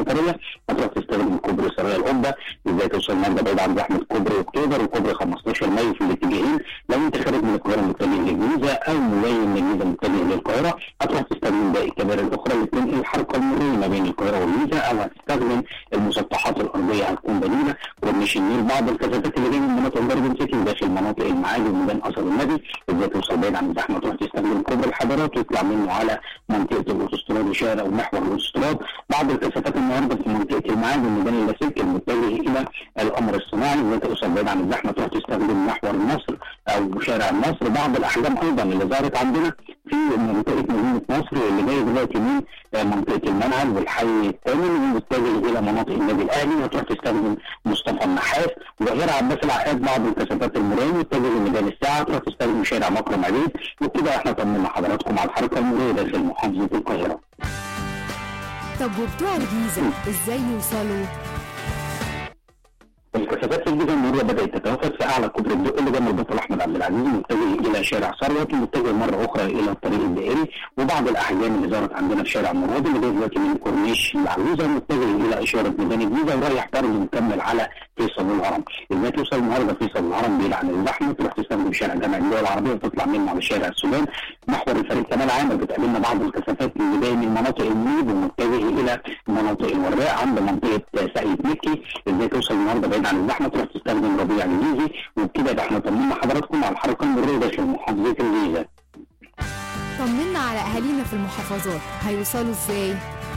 المطريه هتروح تستخدم كوبري سرايا القبه ازاي توصل النهارده بعيد عن زحمه كوبري اكتوبر وكوبري 15 مايو في الاتجاهين لو انت خارج من القاهره متجه للجيزه او جاي من الجيزه متجه للقاهره هتروح تستخدم باقي الكباري الاخرى اللي بتنقل الحركه المروريه ما بين القاهره والجيزه او هتستخدم المسطحات الارضيه هتكون بديله كورنيش النيل بعض الكثافات اللي جايه من مناطق الجاردن سيتي وداخل مناطق المعادي وميدان قصر النبي ازاي توصل بعيد عن الزحمه تروح تستخدم كوبري الحضارات ويطلع منه على منطقه الاوتوستراد وشارع ومحور الاوتوستراد بعض الكثافات النهارده في منطقه المعادي وميدان اللاسلكي المتجه الى القمر الصناعي ازاي توصل بعيد عن الزحمه تروح تستخدم محور النصر او شارع النصر بعض الاحجام ايضا اللي ظهرت عندنا في منطقه مدينه نصر اللي جاي دلوقتي من منطقه المنهل والحي الثامن ومتجه الى مناطق النادي الاهلي وتروح تستخدم مصطفى النحاس وغير عباس العقاد بعض الكثافات المروريه متجه لميدان الساعه تروح تستخدم شارع مكرم عبيد وبكده احنا طمنا حضراتكم على الحركه المروريه داخل محافظه القاهره. طب وبتوع الجيزة ازاي يوصلوا؟ الكثافات في الجيزه المروريه بدات تتوافد في اعلى كوبري الدق اللي جنب البطل احمد عبد العزيز متجه الى شارع ثروت ومتجه مره اخرى الى الطريق الدائري وبعض الاحجام اللي ظهرت عندنا في شارع مراد اللي جاي دلوقتي من كورنيش العروسه متجه الى اشاره ميدان الجيزه ورايح برضه مكمل على فيصل الهرم ازاي توصل النهارده فيصل الهرم بعيد عن الزحمه تروح تستخدم شارع جامع الدول العربيه وتطلع منه على شارع السودان محور الفريق كمال عامر بتقابلنا بعض الكثافات اللي جايه من مناطق النيب ومتجه الى مناطق الوراق عند منطقه سعيد مكي ازاي توصل النهارده بعيد عن الزحمه تروح تستخدم ربيع الجيزي وبكده يبقى احنا طمنا حضراتكم على الحركه المروريه داخل محافظه الجيزه. طمنا على اهالينا في المحافظات هيوصلوا ازاي؟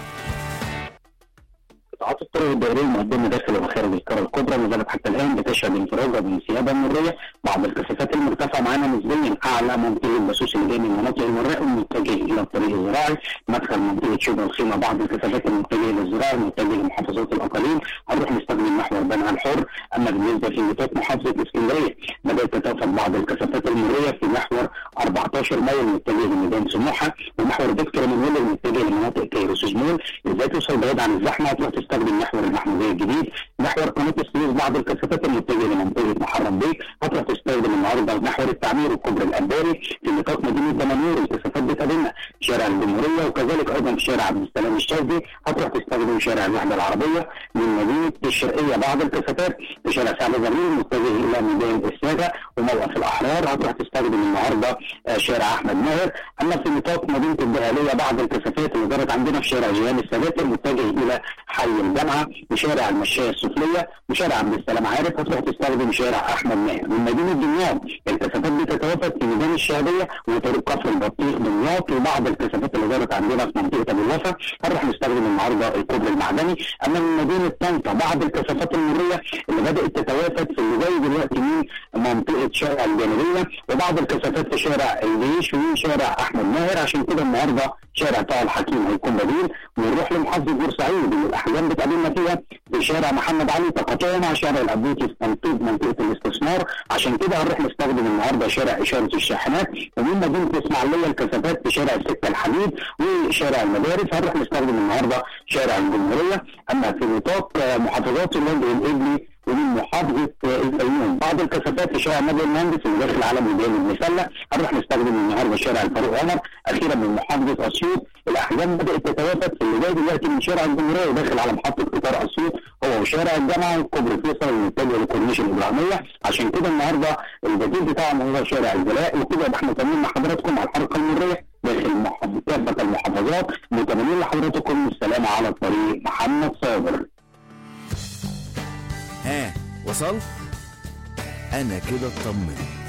قطاعات الطرق الدائريه المقدمه داخل وخارج القاره الكبرى ما زالت حتى الان بتشهد انفراجه بالانسيابه المريه بعض الكثافات المرتفعه معانا نسبيا اعلى منطقه البسوس اللي جاي من مناطق المراء المتجه الى الطريق الزراعي مدخل منطقه شبه الخيمه بعض الكثافات المتجهه للزراعي المتجه لمحافظات الاقاليم هنروح نستخدم محور بنها الحر اما بالنسبه في نطاق محافظه الاسكندريه بدات تتوافد بعض الكثافات المريه في محور 14 مايو المتجه لميدان سموحه ومحور فيكتور مانويل المتجه لمناطق كيروس زمول ازاي توصل بعيد عن الزحمه هتروح تستخدم محور المحموديه الجديد محور قناه السويس بعض الكثافات المتجهه لمنطقه محرم بيك هتروح تستخدم النهارده محور التعمير والكوبري الاباري في نطاق مدينه دمنهور الكثافات بتقابلنا شارع الجمهوريه وكذلك ايضا في شارع عبد السلام الشاذلي هتروح تستخدم شارع الوحده العربيه من مدينه الشرقيه بعض الكثافات في شارع سعد زغلول متجه الى ميدان الساده وموقف الاحرار هتروح تستخدم النهارده شارع احمد ماهر اما في نطاق مدينه الدهاليه بعض الكثافات اللي جرت عندنا في شارع جيهان السباتر متجه الى حي الجامعه وشارع المشايه السفليه وشارع عبد السلام عارف هتروح تستخدم شارع احمد ماهر من مدينه دمياط الكثافات بتتوافد في ميدان الشهاديه وطريق كفر البطيخ دمياط وبعض الكثافات اللي جرت عندنا في منطقه ابو الوفا هنروح نستخدم النهارده الكوبري المعدني اما من مدينه طنطا بعض الكثافات المريه اللي بدات تتوافد في اللي جاي دلوقتي من منطقه شارع الجانبيه وبعض الكثافات في شارع الجيش وشارع احمد ماهر عشان كده النهارده شارع طه الحكيم هيكون بديل ونروح لمحافظه بورسعيد اللي الاحجام بتقابلنا فيها في شارع محمد علي تقاطعه مع شارع الابوتي في منطقه منطقه الاستثمار عشان كده هنروح نستخدم النهارده شارع اشاره الشاحنات ومن مدينه الاسماعيليه الكثافات في شارع السكه الحديد وشارع المدارس هنروح نستخدم النهارده شارع الجمهوريه اما في نطاق محافظات اللندن الابلي ومن محافظه الفيوم بعض الكثافات في شارع نادي المهندس اللي داخل على ميدان المسله هنروح نستخدم النهارده شارع الفاروق عمر اخيرا من محافظه اسيوط الاحجام بدات تتوافد في اللي جاي دلوقتي من شارع الجمهوريه وداخل على محطه قطار اسيوط هو وشارع الجامعه وكوبري فيصل المتجه للكورنيش الابراهيميه عشان كده النهارده البديل بتاعهم هو شارع الجلاء وكده يبقى احنا طمنا حضراتكم على الحركه المريه داخل كافه المحافظات متمنين لحضراتكم السلامه على الطريق محمد صابر ها وصلت انا كده اطمنت